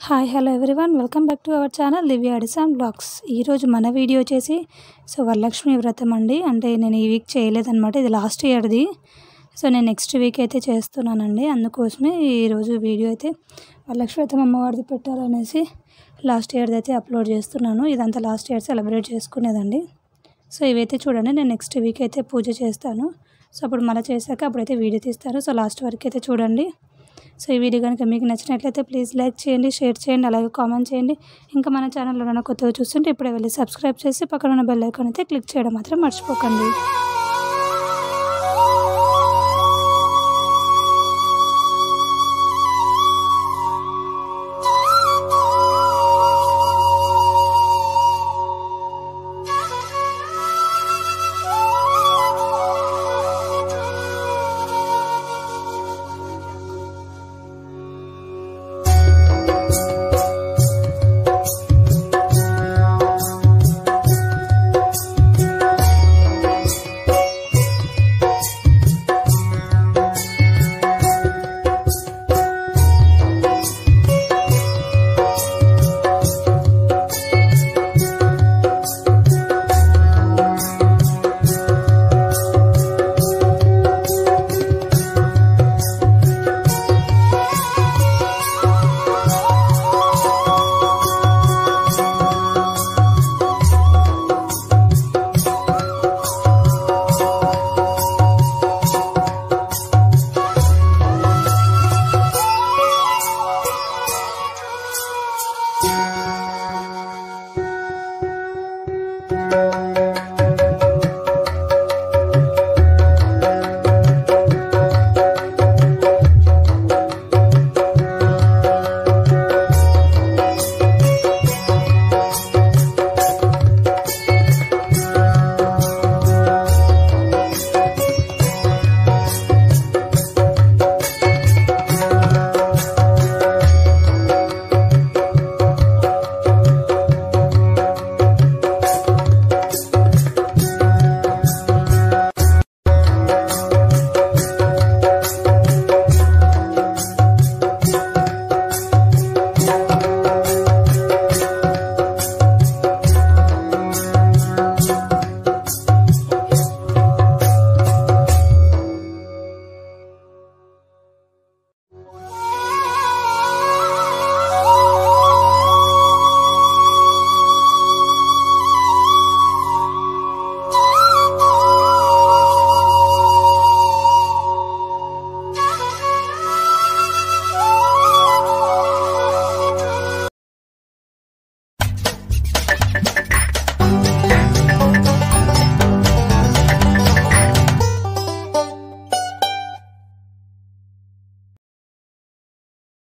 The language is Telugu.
hi hello everyone welcome back to our channel Divya Addison blogs ఈరోజు మన వీడియో వచ్చేసి సో వరలక్ష్మి వ్రతం అండి అంటే నేను ఈ వీక్ చేయలేదన్నమాట ఇది లాస్ట్ ఇయర్ది సో నేను నెక్స్ట్ వీక్ అయితే చేస్తున్నానండి అందుకోసమే ఈరోజు వీడియో అయితే వరలక్ష్మి వ్రతం అమ్మవారిది పెట్టాలనేసి లాస్ట్ ఇయర్ది అయితే అప్లోడ్ చేస్తున్నాను ఇదంతా లాస్ట్ ఇయర్ సెలబ్రేట్ చేసుకునేదండి సో ఇవైతే చూడండి నేను నెక్స్ట్ వీక్ అయితే పూజ చేస్తాను సో అప్పుడు మళ్ళీ చేశాక అప్పుడైతే వీడియో తీస్తాను సో లాస్ట్ వరకు అయితే చూడండి సో ఈ వీడియో కనుక మీకు నచ్చినట్లయితే ప్లీజ్ లైక్ చేయండి షేర్ చేయండి అలాగే కామెంట్ చేయండి ఇంకా మన ఛానల్లో ఉన్న కొత్తగా చూస్తుంటే ఇప్పుడే వెళ్ళి సబ్స్క్రైబ్ చేసి పక్కన ఉన్న బెల్ ఐకాన్ అయితే క్లిక్ చేయడం మాత్రం మర్చిపోకండి